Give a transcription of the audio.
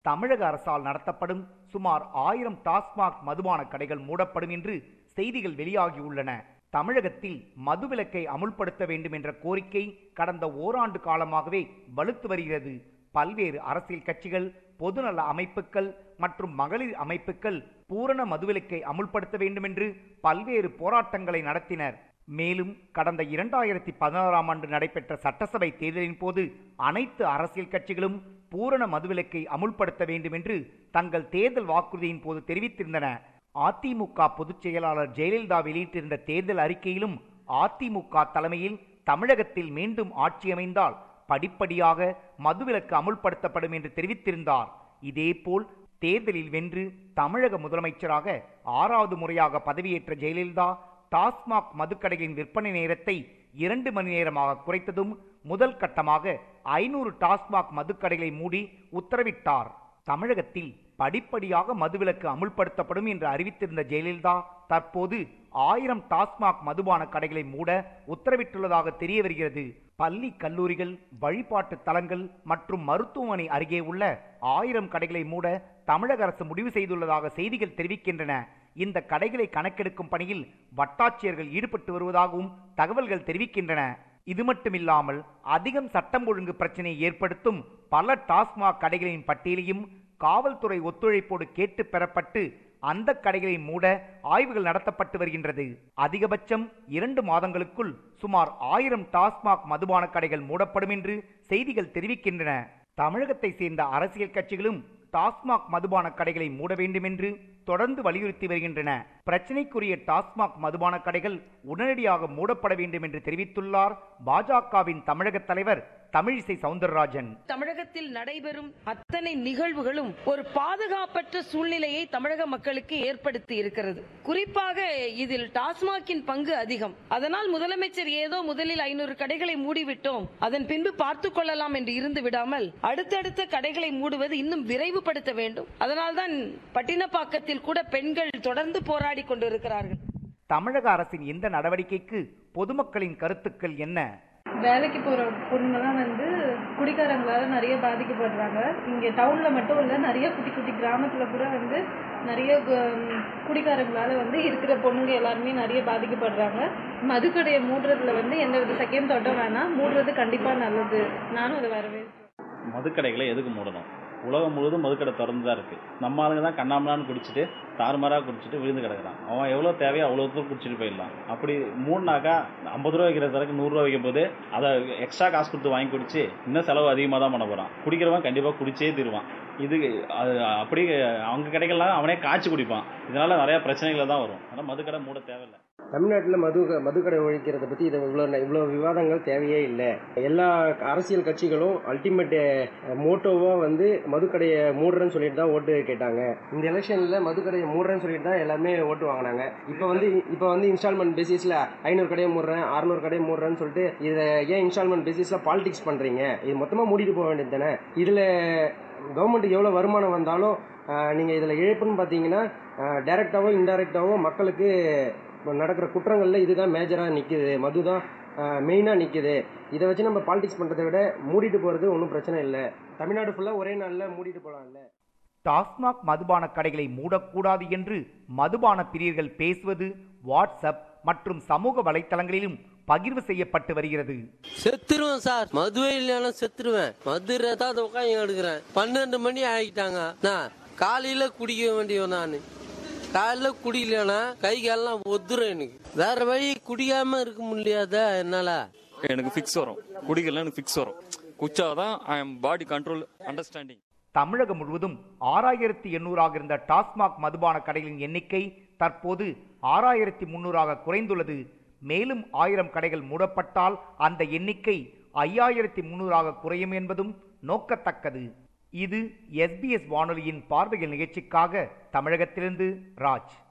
தமிழக அரசால் நடத்தப்படும் சுமார் ஆயிரம் டாஸ்மாக் மதுபான கடைகள் மூடப்படும் என்று செய்திகள் வெளியாகியுள்ளன தமிழகத்தில் மதுவிலக்கை அமுல்படுத்த வேண்டும் என்ற கோரிக்கை கடந்த ஓராண்டு காலமாகவே வலுத்து வருகிறது பல்வேறு அரசியல் கட்சிகள் பொதுநல அமைப்புகள் மற்றும் மகளிர் அமைப்புகள் பூரண மதுவிலக்கை அமுல்படுத்த வேண்டும் என்று பல்வேறு போராட்டங்களை நடத்தினர் மேலும் கடந்த இரண்டாயிரத்தி பதினாறாம் ஆண்டு நடைபெற்ற சட்டசபை தேர்தலின் போது அனைத்து அரசியல் கட்சிகளும் பூரண மதுவிலக்கை அமுல்படுத்த வேண்டும் என்று தங்கள் தேர்தல் வாக்குறுதியின் போது தெரிவித்திருந்தன அதிமுக பொதுச் செயலாளர் ஜெயலலிதா வெளியிட்டிருந்த தேர்தல் அறிக்கையிலும் அதிமுக தலைமையில் தமிழகத்தில் மீண்டும் ஆட்சி அமைந்தால் படிப்படியாக மதுவிலக்கு அமுல்படுத்தப்படும் என்று தெரிவித்திருந்தார் இதேபோல் தேர்தலில் வென்று தமிழக முதலமைச்சராக ஆறாவது முறையாக பதவியேற்ற ஜெயலலிதா டாஸ்மாக் மதுக்கடைகளின் விற்பனை நேரத்தை இரண்டு மணி நேரமாக குறைத்ததும் முதல் கட்டமாக ஐநூறு டாஸ்மாக் மதுக்கடைகளை மூடி உத்தரவிட்டார் தமிழகத்தில் படிப்படியாக மதுவிலக்கு அமுல்படுத்தப்படும் என்று அறிவித்திருந்த ஜெயலலிதா தற்போது ஆயிரம் டாஸ்மாக் மதுபான கடைகளை மூட உத்தரவிட்டுள்ளதாக தெரிய வருகிறது பள்ளி கல்லூரிகள் வழிபாட்டு தலங்கள் மற்றும் மருத்துவமனை அருகே உள்ள ஆயிரம் கடைகளை மூட தமிழக அரசு முடிவு செய்துள்ளதாக செய்திகள் தெரிவிக்கின்றன இந்த கடைகளை கணக்கெடுக்கும் பணியில் வட்டாட்சியர்கள் ஈடுபட்டு வருவதாகவும் தகவல்கள் தெரிவிக்கின்றன இது மட்டுமில்லாமல் அதிகம் சட்டம் ஒழுங்கு பிரச்சனை ஏற்படுத்தும் பல டாஸ்மாக் கடைகளின் பட்டியலையும் காவல்துறை ஒத்துழைப்போடு கேட்டு பெறப்பட்டு அந்த கடைகளை மூட ஆய்வுகள் நடத்தப்பட்டு வருகின்றது அதிகபட்சம் இரண்டு மாதங்களுக்குள் சுமார் ஆயிரம் டாஸ்மாக் மதுபான கடைகள் மூடப்படும் என்று செய்திகள் தெரிவிக்கின்றன தமிழகத்தை சேர்ந்த அரசியல் கட்சிகளும் டாஸ்மாக் மதுபான கடைகளை மூட வேண்டும் என்று தொடர்ந்து வலியுறுத்தி வருகின்றன பிரச்சினைக்குரிய டாஸ்மாக் மதுபான கடைகள் உடனடியாக மூடப்பட வேண்டும் என்று தெரிவித்துள்ளார் பாஜகவின் தமிழக தலைவர் தமிழிசை சவுந்தரராஜன் தமிழகத்தில் நடைபெறும் அத்தனை நிகழ்வுகளும் ஒரு பாதுகாப்பற்ற சூழ்நிலையை தமிழக மக்களுக்கு ஏற்படுத்தி இருக்கிறது குறிப்பாக இதில் டாஸ்மாகின் பங்கு அதிகம் அதனால் முதலமைச்சர் ஏதோ முதலில் ஐநூறு கடைகளை மூடிவிட்டோம் அதன் பின்பு பார்த்துக் கொள்ளலாம் என்று இருந்து விடாமல் அடுத்தடுத்த கடைகளை மூடுவது இன்னும் விரைவுபடுத்த வேண்டும் அதனால்தான் பட்டினப்பாக்கத்தில் கூட பெண்கள் தொடர்ந்து போராடி கொண்டிருக்கிறார்கள் தமிழக அரசின் இந்த நடவடிக்கைக்கு பொதுமக்களின் கருத்துக்கள் என்ன வேலைக்கு போற பொண்ணுங்கலாம் வந்து குடிக்காரங்களால நிறைய பாதிக்கப்படுறாங்க இங்க டவுன்ல மட்டும் இல்ல நிறைய குட்டி குட்டி கிராமத்துல கூட வந்து நிறைய கு- குடிக்காரங்களால வந்து இருக்கிற பொண்ணுங்க எல்லாருமே நிறைய பாதிக்கப்படுறாங்க மதுக்கடையை மூடுறதுல வந்து எந்த வித செகண்ட் தோட்டம் வேணாம் மூடுறது கண்டிப்பா நல்லது நானும் அதை வரவேற்கிறேன் மதுக்கடைகளை எதுக்கு மூடணும் உலகம் முழுவதும் மதுக்கடை திறந்து தான் இருக்குது நம்ம ஆளுங்க தான் கண்ணாமலான்னு குடிச்சிட்டு தாறுமாறாக குடிச்சிட்டு விழுந்து கிடக்குறான் அவன் எவ்வளோ தேவையோ அவ்வளோ தூரம் குடிச்சிட்டு போயிடலாம் அப்படி மூணுனாக்கா ஐம்பது ரூபா வைக்கிற சரக்கு நூறுரூவா வைக்கும் போது அதை எக்ஸ்ட்ரா காசு கொடுத்து வாங்கி குடிச்சு இன்னும் செலவு அதிகமாக தான் பண்ண போகிறான் குடிக்கிறவன் கண்டிப்பாக குடிச்சே தீருவான் இது அது அப்படி அவங்க கடைகள்லாம் அவனே காய்ச்சி குடிப்பான் இதனால நிறைய பிரச்சனைகள் தான் வரும் அதனால் மதுக்கடை மூட தேவையில்லை தமிழ்நாட்டில் மது மதுக்கடை ஒழிக்கிறத பற்றி இது இவ்வளோ இவ்வளோ விவாதங்கள் தேவையே இல்லை எல்லா அரசியல் கட்சிகளும் அல்டிமேட் மோட்டோவாக வந்து மதுக்கடையை மூடுறேன்னு சொல்லிட்டு தான் ஓட்டு கேட்டாங்க இந்த எலெக்ஷனில் மதுக்கடையை மூடுறேன்னு சொல்லிட்டு தான் எல்லாமே ஓட்டு வாங்கினாங்க இப்போ வந்து இப்போ வந்து இன்ஸ்டால்மெண்ட் பேசிஸில் ஐநூறு கடையை மூடுறேன் அறநூறு கடையை மூடுறேன்னு சொல்லிட்டு இதை ஏன் இன்ஸ்டால்மெண்ட் பேசிஸில் பாலிடிக்ஸ் பண்ணுறீங்க இது மொத்தமாக மூடிட்டு போக வேண்டியது தானே இதில் கவர்மெண்ட்டுக்கு எவ்வளோ வருமானம் வந்தாலும் நீங்கள் இதில் இழப்புன்னு பார்த்தீங்கன்னா டைரெக்டாவோ இன்டைரக்டாவோ மக்களுக்கு இப்போ நடக்கிற குற்றங்களில் இதுதான் மேஜராக நிற்குது மது தான் மெயினாக நிற்குது இதை வச்சு நம்ம பாலிடிக்ஸ் பண்ணுறதை விட மூடிட்டு போகிறது ஒன்றும் பிரச்சனை இல்லை தமிழ்நாடு ஃபுல்லாக ஒரே நாளில் மூடிட்டு போகலாம்ல டாஸ்மாக் மதுபான கடைகளை மூடக்கூடாது என்று மதுபான பிரியர்கள் பேசுவது வாட்ஸ்அப் மற்றும் சமூக வலைத்தளங்களிலும் பகிர்வு செய்யப்பட்டு வருகிறது செத்துருவேன் சார் மதுவே இல்லைன்னா செத்துருவேன் மது ரத்தான் உட்காந்து எடுக்கிறேன் பன்னெண்டு மணி ஆகிட்டாங்க நான் காலையில குடிக்க வேண்டியவன் நான் காலையில குடிக்கலனா கை காலெல்லாம் ஒத்துரும் எனக்கு வேற வழி குடிக்காம இருக்க முடியாத என்னால எனக்கு ஃபிக்ஸ் வரும் குடிக்கல எனக்கு ஃபிக்ஸ் வரும் குச்சாதான் I'm body control understanding Tamilagam முழுவதும் ஆறாயிரத்தி எண்ணூறாக இருந்த டாஸ்மாக் மதுபான கடைகளின் எண்ணிக்கை தற்போது ஆறாயிரத்தி முன்னூறாக குறைந்துள்ளது மேலும் ஆயிரம் கடைகள் மூடப்பட்டால் அந்த எண்ணிக்கை ஐயாயிரத்தி முன்னூறாக குறையும் என்பதும் நோக்கத்தக்கது இது எஸ்பிஎஸ் வானொலியின் பார்வைகள் நிகழ்ச்சிக்காக தமிழகத்திலிருந்து ராஜ்